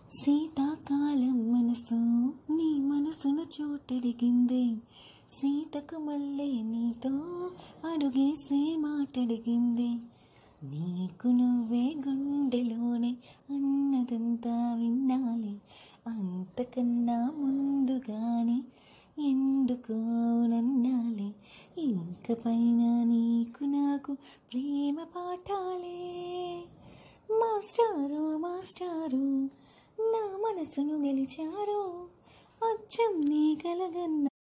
శీతాకాలం మనసు నీ మనసును చోటడిగిందే సీతకు మళ్ళీ నీతో అడుగేసే మాటడిగింది నీకు నువ్వే గుండెలోనే అన్నదంతా వినాలి అంతకన్నా ముందుగానే ఎందుకో నన్నాలి ఇంక పైన నీకు నాకు ప్రేమ పాఠాలే మాస్టారు మాస్టారు నా మనసును గెలిచారు అచ్చం నీ కలగన్న